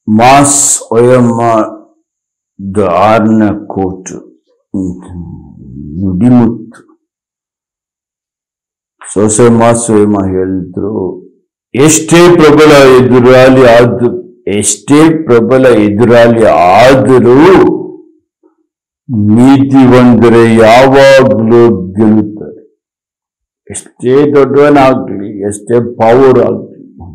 Mass Oyama the ಆರ್ನ quote ನುಡಿಮುತ್ತು ಸೊಸೆ ಮಾಸ್ ಒಯಮ್ಮ ಹೇಳಿದ್ರು ಎಷ್ಟೇ ಪ್ರಬಲ ಎದುರಾಳಿ ಆದ ಎಷ್ಟೇ ಪ್ರಬಲ ಎದುರಾಳಿ ಆದರೂ ನೀತಿವಂತರೆ ಯಾವಾಗಲೂ ಗೆಲ್ಲುತ್ತಾರೆ ಎಷ್ಟೇ ದೊಡ್ಡವನಾಗ್ಲಿ ಎಷ್ಟೇ ಪವರ್ ಆಗ್ಲಿ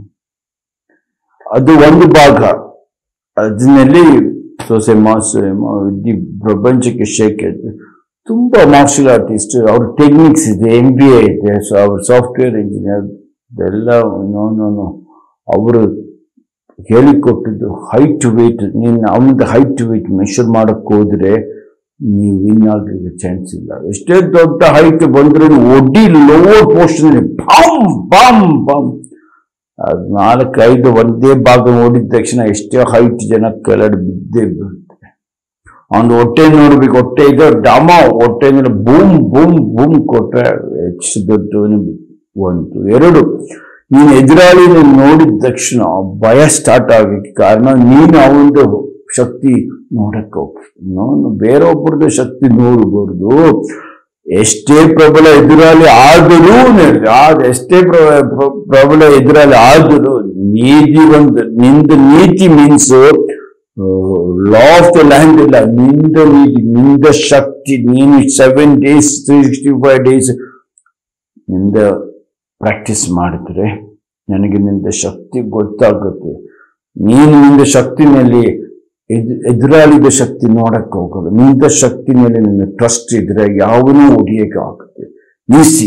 ಅದು ಒಂದು ಭಾಗ ಅದನ್ನಲ್ಲಿ ಸೊಸೆ ಮಾಸ್ಟರ್ ಇಡೀ ಪ್ರಪಂಚಕ್ಕೆ ಶೇಕ್ ಆಯ್ತು ತುಂಬಾ ಮಾರ್ಷಲ್ ಆರ್ಟಿಸ್ಟ್ ಅವ್ರ ಟೆಕ್ನಿಕ್ಸ್ ಇದೆ ಎಂ ಬಿ ಎ ಇದೆ ಸೊ ಅವ್ರ ಸಾಫ್ಟ್ವೇರ್ ಇಂಜಿನಿಯರ್ ಇದೆಲ್ಲ ನೋ ನೋ ನೋ ಅವರು ಹೇಳಿಕೊಟ್ಟಿದ್ದು ಹೈಟ್ ವೇಟ್ ನೀನು ಅವನದು ಹೈಟ್ ವೇಟ್ ಮೆಷರ್ ಮಾಡಕ್ ಹೋದ್ರೆ ನೀವು ವಿನ್ ಆಗಲಿಕ್ಕೆ ಚಾನ್ಸ್ ಇಲ್ಲ ಎಷ್ಟೇ ದೊಡ್ಡ ಹೈಟ್ ಬಂದ್ರೆ ಒಡ್ಡಿ ಲೋವರ್ ಪೋರ್ಷನ್ ಬಾಮ್ ಬಾಮ್ ಬಾಮ್ ಅದು ನಾಲ್ಕೈದು ಒಂದೇ ಭಾಗ ನೋಡಿದ ತಕ್ಷಣ ಎಷ್ಟೇ ಹೈಟ್ ಜನ ಕೆಳಗಡೆ ಬಿದ್ದೇ ಬೀಳುತ್ತೆ ಅವನು ಹೊಟ್ಟೆ ನೋಡ್ಬೇಕು ಹೊಟ್ಟೆ ಇದೆ ಡಮ ಹೊಟ್ಟೆ ಮೇಲೆ ಬೂಮ್ ಬೂಮ್ ಬೂಮ್ ಕೊಟ್ರೆ ಹೆಚ್ಚು ದೊಡ್ಡವನು ಒಂದು ಎರಡು ನೀನು ಎದುರಾಳಿನ ನೋಡಿದ ತಕ್ಷಣ ಭಯ ಸ್ಟಾರ್ಟ್ ಆಗಕ್ಕೆ ಕಾರಣ ನೀನು ಅವನದು ಶಕ್ತಿ ನೋಡಕ್ಕೆ ಹೋಗ್ಬೇಕು ನಾನು ಬೇರೊಬ್ಬರದ್ದು ಶಕ್ತಿ ನೋಡಬಾರ್ದು ಎಷ್ಟೇ ಪ್ರಬಲ ಎದುರಾಳಿ ಆದರೂ ಹೇಳಿದೆ ಆದ ಎಷ್ಟೇ ಪ್ರ- ಪ್ರ- ಪ್ರಬಲ ಎದುರಾಳಿ ಆದರೂ ನೀತಿ ಒಂದು ನಿಂದ ನೀತಿ means law of the land ಇಲ್ಲ ನಿಂದ ನೀತಿ ನಿಂದ ಶಕ್ತಿ ನೀನು seven days three sixty five days ನಿಂದ ಪ್ರಾಕ್ಟೀಸ್ ಮಾಡಿದ್ರೆ ನನಗೆ ನಿಂದ ಶಕ್ತಿ ಗೊತ್ತಾಗುತ್ತೆ ನೀನು ನಿಂದ ಶಕ್ತಿನಲ್ಲಿ ಎದ್- ಎದುರಾಳಿದ ಶಕ್ತಿ ನೋಡಕ್ಕೆ ಹೋಗಲ್ಲ ನಿಂದ ಶಕ್ತಿ ಮೇಲೆ ನಿನ್ನ ಟ್ರಸ್ಟ್ ಇದ್ರೆ ಯಾವನೂ ಹೊಡಿಯಕ್ಕೆ ಆಗುತ್ತೆ ಈಸಿ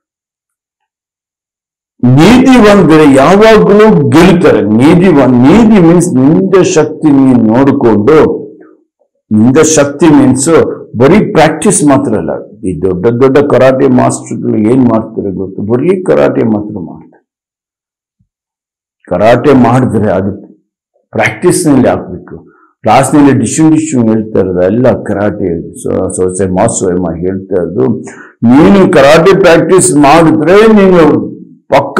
ನೀತಿ ಬಂದ್ರೆ ಯಾವಾಗಲೂ ಗೆಲ್ತಾರೆ ನೀತಿ ಒಂದ್ ನೀತಿ ಮೀನ್ಸ್ ನಿಂದ ಶಕ್ತಿ ನೀನು ನೋಡಿಕೊಂಡು ನಿಂದ ಶಕ್ತಿ ಮೀನ್ಸ್ ಬರೀ ಪ್ರಾಕ್ಟೀಸ್ ಮಾತ್ರ ಅಲ್ಲ ಈ ದೊಡ್ಡ ದೊಡ್ಡ ಕರಾಟೆ ಮಾಸ್ಟರ್ಗಳು ಏನ್ ಮಾಡ್ತಾರೆ ಗೊತ್ತು ಬರೀ ಕರಾಟೆ ಮಾತ್ರ ಮಾಡ್ತಾರೆ ಕರಾಟೆ ಮಾಡಿದ್ರೆ ಅದು ಪ್ರಾಕ್ಟೀಸ್ ನಲ್ಲಿ ಹಾಕ್ಬೇಕು ಕ್ಲಾಸ್ನಲ್ಲಿ ಡಿಶು ಡಿಶು ಹೇಳ್ತಾ ಇರೋದು ಎಲ್ಲ ಕರಾಟೆ ಸೊ- ಸೊಸೆ ಮಾಸು ಎಮ್ಮ ಹೇಳ್ತಾ ಇರೋದು ನೀನು ಕರಾಟೆ ಪ್ರಾಕ್ಟೀಸ್ ಮಾಡಿದ್ರೆ ನೀನು ಪಕ್ಕ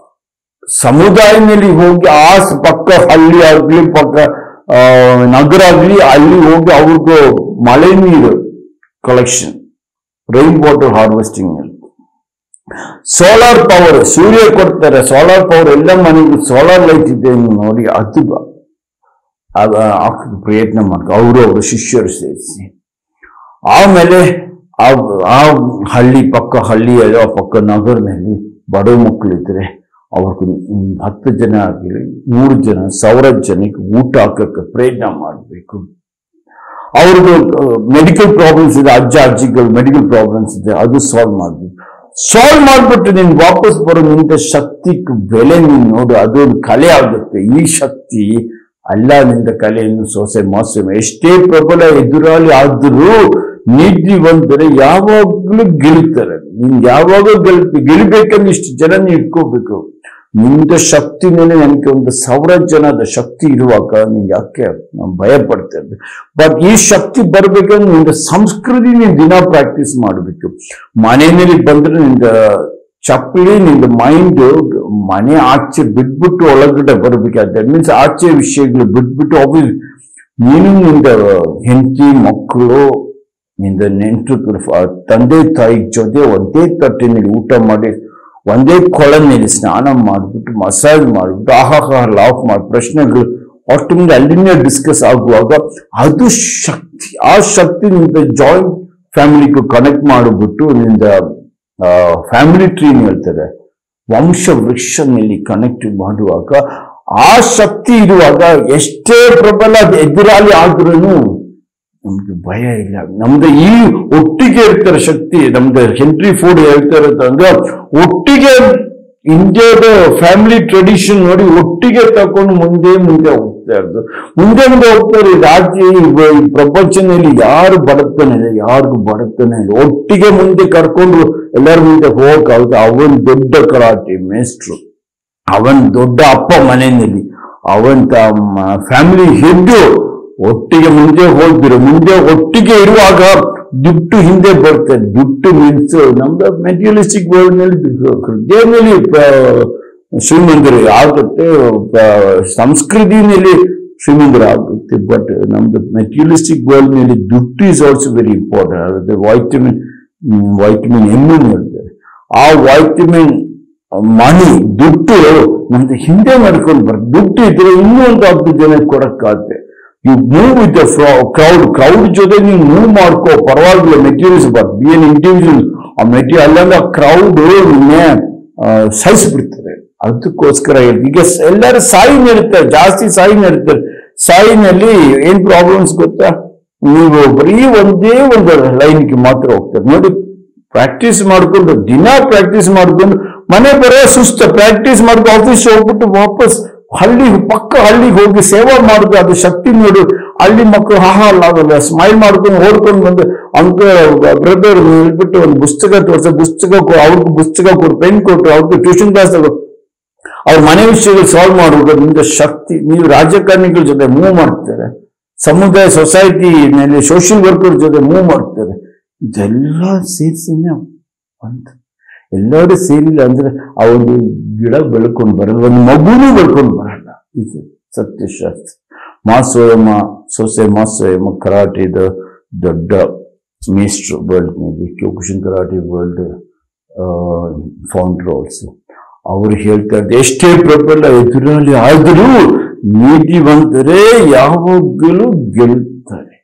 ಸಮುದಾಯದಲ್ಲಿ ಹೋಗಿ ಆ ಸ- ಪಕ್ಕ ಹಳ್ಳಿ ಆಗ್ಲಿ ಪಕ್ಕ ಆ, ನಗರ ಆಗ್ಲಿ ಅಲ್ಲಿ ಹೋಗಿ ಅವ್ರಿಗೂ ಮಳೆ ನೀರು collection rain water harvesting solar power ಸೂರ್ಯ ಕೊಡ್ತಾರೆ ಸೋಲಾರ್ ಪವರ್ ಎಲ್ಲ ಮನೆಗೆ ಸೋಲಾರ್ ಲೈಟ್ ಇದೆ ಅಂತ ನೋಡಿ ಅದು ಬ- ಅದ ಹಾಕಕ್ಕೆ ಪ್ರಯತ್ನ ಮಾಡ್ಕೊ ಅವರು ಅವರು ಶಿಷ್ಯರು ಸೇರಿಸಿ ಆಮೇಲೆ ಆ ಆ ಹಳ್ಳಿ ಪಕ್ಕ ಹಳ್ಳಿ ಆ ಪಕ್ಕ ನಗರದಲ್ಲಿ ಬಡ ಮಕ್ಕಳಿದ್ರೆ ಅವ್ರಿಗೆ ಒಂದು ಹತ್ತು ಜನ ಆಗಲಿ ನೂರು ಜನ ಸಾವಿರ ಜನಕ್ಕೆ ಊಟ ಹಾಕಕ್ಕೆ ಪ್ರಯತ್ನ ಮಾಡಬೇಕು ಅವ್ರಿಗೆ ಮೆಡಿಕಲ್ ಪ್ರಾಬ್ಲಮ್ಸ್ ಇದೆ ಅಜ್ಜ ಅಜ್ಜಿಗಳು ಮೆಡಿಕಲ್ ಪ್ರಾಬ್ಲಮ್ಸ್ ಇದೆ ಅದು ಸಾಲ್ವ್ ಮಾಡ್ಬೇಕು ಸಾಲ್ವ್ ಮಾಡ್ಬಿಟ್ಟು ನೀನು ವಾಪಸ್ ಬರೋ ನಿಂದ ಶಕ್ತಿಗೆ ಬೆಲೆ ನೀನು ನೋಡು ಅದು ಒಂದು ಕಲೆ ಆಗುತ್ತೆ ಈ ಶಕ್ತಿ ಅಲ್ಲ ನಿಂದ ಕಲೆಯನ್ನು ಸೊಸೆ ಮೋಸ ಎಷ್ಟೇ ಪ್ರಬಲ ಎದುರಾಳಿ ಆದರೂ ನೀತಿ ಬಂದರೆ ಯಾವಾಗಲೂ ಗೆಲ್ತಾರೆ ನೀನ್ ಯಾವಾಗ ಗೆಲ್ ಗೆಲ್ಬೇಕಂದ್ರೆ ಇಷ್ಟು ಜನ ನೀನ್ ಇಟ್ಕೋಬೇಕು ನಿಂದ ಶಕ್ತಿ ಮೇಲೆ ನನಗೆ ಒಂದು ಸಾವಿರ ಜನದ ಶಕ್ತಿ ಇರುವಾಗ ನೀನ್ ಯಾಕೆ ನಾನು ಭಯ ಪಡ್ತಾ ಇದ್ದೆ ಬಟ್ ಈ ಶಕ್ತಿ ಬರ್ಬೇಕಂದ್ರೆ ನಿಂದ ಸಂಸ್ಕೃತಿ ನೀನ್ ದಿನ ಪ್ರಾಕ್ಟೀಸ್ ಮಾಡಬೇಕು ಮನೆಯಲ್ಲಿ ಬಂದ್ರೆ ನಿಂದ ಚಪ್ಪಲಿ ನಿಂದ ಮೈಂಡ್ ಮನೆ ಆಚೆ ಬಿಟ್ಬಿಟ್ಟು ಒಳಗಡೆ ಬರ್ಬೇಕಾದ್ರೆ ಮೀನ್ಸ್ ಆಚೆ ವಿಷಯಗಳು ಬಿಟ್ಬಿಟ್ಟು ಆಫೀಸ್ ನೀನು ನಿಂದ ಹೆಂಡತಿ ಮಕ್ಕಳು ನಿಂದ ನೆಂಟರು ತಂದೆ ತಾಯಿ ಜೊತೆ ಒಂದೇ ತಟ್ಟಿನಲ್ಲಿ ಊಟ ಮಾಡಿ ಒಂದೇ ಕೊಳನಲ್ಲಿ ಸ್ನಾನ ಮಾಡಿಬಿಟ್ಟು ಮಸಾಜ್ ಮಾಡಿಬಿಟ್ಟು ಆಹಾಹ ಲಾಫ್ ಮಾಡಿ ಪ್ರಶ್ನೆಗಳು ಆಟೋಮೆಟಿಕ್ ಅಲ್ಲಿಂದ ಡಿಸ್ಕಸ್ ಆಗುವಾಗ ಅದು ಶಕ್ತಿ ಆ ಶಕ್ತಿ ನಿಂದ ಜಾಯಿಂಟ್ ಫ್ಯಾಮಿಲಿಗೂ ಕನೆಕ್ಟ್ ಮಾಡಿಬಿಟ್ಟು ನಿಂದ ಫ್ಯಾಮಿಲಿ ಟ್ರೀನ್ ಹೇಳ್ತಾರೆ ವಂಶ ವೃಕ್ಷನಲ್ಲಿ ಕನೆಕ್ಟ್ ಮಾಡುವಾಗ ಆ ಶಕ್ತಿ ಇರುವಾಗ ಎಷ್ಟೇ ಪ್ರಬಲ ಎದುರಾಳಿ ಆದ್ರೂ ನಮ್ಗೆ ಭಯ ಇಲ್ಲ ನಮ್ದು ಈ ಒಟ್ಟಿಗೆ ಇರ್ತಾರೆ ಶಕ್ತಿ ನಮ್ದು ಹೆನ್ರಿ ಫೋರ್ಡ್ ಹೇಳ್ತಾ ಇರುತ್ತೆ ಅಂದ್ರೆ ಒಟ್ಟಿಗೆ ಇಂಡಿಯಾದ ಫ್ಯಾಮಿಲಿ ಟ್ರೆಡಿಷನ್ ನೋಡಿ ಒಟ್ಟಿಗೆ ತಕೊಂಡು ಮುಂದೆ ಮುಂದೆ ಹೋಗ್ತಾ ಇರೋದು ಮುಂದೆ ಮುಂದೆ ಹೋಗ್ತಾರೆ ಈ ರಾಜ್ಯ ಈ ವ- ಈ ಪ್ರಪಂಚದಲ್ಲಿ ಯಾರು ಬಡತನ ಇಲ್ಲ ಯಾರಿಗೂ ಬಡತನ ಇಲ್ಲ ಒಟ್ಟಿಗೆ ಮುಂದೆ ಕರ್ಕೊಂಡು ಎಲ್ಲರ ಮುಂದೆ ಹೋಗಕ್ಕಾಗುತ್ತೆ ಅವನ್ ದೊಡ್ಡ ಕರಾಟೆ ಮೇಸ್ಟ್ರು ಅವನ್ ದೊಡ್ಡ ಅಪ್ಪ ಮನೆಯಲ್ಲಿ ಅವನ್ ಫ್ಯಾಮಿಲಿ ಹೆಡ್ ಒಟ್ಟಿಗೆ ಮುಂದೆ ಹೋಗ್ತಿರೋ ಮುಂದೆ ಒಟ್ಟಿಗೆ ಇರುವಾಗ ದುಡ್ಡು ಹಿಂದೆ ಬರ್ತದೆ ದುಡ್ಡು ಮೀನ್ಸ್ ನಮ್ದು ಮೆಟೀರಿಯಲಿಸ್ಟಿಕ್ ವರ್ಲ್ಡ್ ನಲ್ಲಿ ಹೃದಯದಲ್ಲಿ ಶ್ರೀಮಂತರು ಆಗುತ್ತೆ ಪ- ಸಂಸ್ಕೃತಿನಲ್ಲಿ ಶ್ರೀಮಂತರಾಗುತ್ತೆ ಬಟ್ ನಮ್ದು ಮೆಟೀರಿಯಲಿಸ್ಟಿಕ್ ವರ್ಲ್ಡ್ ಮೇಲೆ ದುಡ್ಡು is also very important vitamin vitamin M ಹೇಳ್ತಾರೆ ಆ ವೈಟಮಿನ್ ಮನಿ ದುಡ್ಡು ನಮ್ದು ಹಿಂದೆ ನಡ್ಕೊಂಡು ಬರ್ ದುಡ್ಡು ಇದ್ರೆ ಇನ್ನೂ ಒಂದು ಹತ್ತು ಜನ ಕೊಡಕ್ಕಾಗುತ್ತೆ you move with the crowd crowd ಜೊತೆ ನೀವು ಮೂವ್ ಮಾಡ್ಕೋ ಪರವಾಗಿಲ್ಲ materials but be an individual ಆ ಮೆಟೀರಿಯಲ್ ಅಲ್ಲಂದ್ರೆ ಕ್ರೌಡ್ ನಿನ್ನೆ ಸಹಿಸ್ಬಿಡ್ತಾರೆ ಅದಕ್ಕೋಸ್ಕರ ಹೇಳ್ತೀನಿ. ಈಗ ಸ- ಎಲ್ಲರೂ ಸಾಯಿನ ಇರ್ತಾರೆ ಜಾಸ್ತಿ ಸಾಯಿನ ಇರ್ತಾರೆ ಸಾಯಿನಲ್ಲಿ ಏನ್ ಪ್ರಾಬ್ಲಮ್ಸ್ ಗೊತ್ತಾ ನೀವು ಬರೀ ಒಂದೇ ಒಂದು ಲೈನ್ಗೆ ಮಾತ್ರ ಹೋಗ್ತಾರೆ ನೋಡಿ ಪ್ರಾಕ್ಟೀಸ್ ಮಾಡ್ಕೊಂಡು ದಿನ ಪ್ರಾಕ್ಟೀಸ್ ಮಾಡ್ಕೊಂಡು ಮನೆ ಬರೋ ಸುಸ್ತ ಪ್ರಾಕ್ಟೀಸ್ ಮಾಡ್ಕೊಂಡು ಆಫೀಸ್ ಹೋಗ್ಬಿಟ್ಟು ವಾಪಸ್ ಹಳ್ಳಿಗೆ ಪಕ್ಕ ಹಳ್ಳಿಗೆ ಹೋಗಿ ಸೇವಾ ಮಾಡುದು ಅದು ಶಕ್ತಿ ನೋಡು ಹಳ್ಳಿ ಮಕ್ಕಳು ಹಾಹಾ ಅಲ್ಲ ಸ್ಮೈಲ್ ಮಾಡ್ಕೊಂಡು ಓಡ್ಕೊಂಡು ಬಂದು ಅಂಕ ಬ್ರದರ್ ಹೇಳ್ಬಿಟ್ಟು ಒಂದು ಪುಸ್ತಕ ತೋರಿಸ ಪುಸ್ತಕ ಕೊ- ಅವ್ರಿಗೆ ಪುಸ್ತಕ ಕೊಟ್ಟು ಪೆನ್ ಕೊಟ್ಟು ಅವ್ರಿಗೆ ಟ್ಯೂಷನ್ ಕ್ಲಾಸ್ ಅವ್ರ ಮನೆ ವಿಷಯಗಳು ಸಾಲ್ವ್ ಮಾಡುವುದು ನಿಮ್ಗೆ ಶಕ್ತಿ ನೀವು ರಾಜಕಾರಣಿಗಳ ಜೊತೆ ಮೂವ್ ಮಾಡ್ತಾರೆ ಸಮುದಾಯ ಸೊಸೈಟಿ ಮೇಲೆ ಸೋಷಿಯಲ್ ವರ್ಕರ್ ಜೊತೆ ಮೂವ್ ಮಾಡ್ತಾರೆ ಇದೆಲ್ಲ ಸೇರಿಸಿನೇ ಅಂತ ಎಲ್ಲರೂ ಸೇರಿಲ್ಲ ಅಂದ್ರೆ ಆ ಒಂದು ಗಿಡ ಬೆಳ್ಕೊಂಡು ಬರಲ್ಲ ಒಂದು ಮಗುನೂ ಬೆಳ್ಕೊಂಡು ಬರಲ್ಲ ಇದು ಸತ್ಯಶಾಸ್ತ್ರ ಮಾಸೋಯಮ ಸೊಸೆ ಮಾಸೋಯಮ ಕರಾಟೆದ ದೊಡ್ಡ ಮೇಸ್ಟ್ರು ವರ್ಲ್ಡ್ನಲ್ಲಿ Kyokushin karate world founder also ಅವರು ಹೇಳ್ತಾರೆ ಎಷ್ಟೇ ಪ್ರಬಲ ಎದುರಲ್ಲಿ ಆದರೂ ನೀತಿವಂತರೇ ಯಾವಾಗಲೂ ಗೆಲ್ತಾರೆ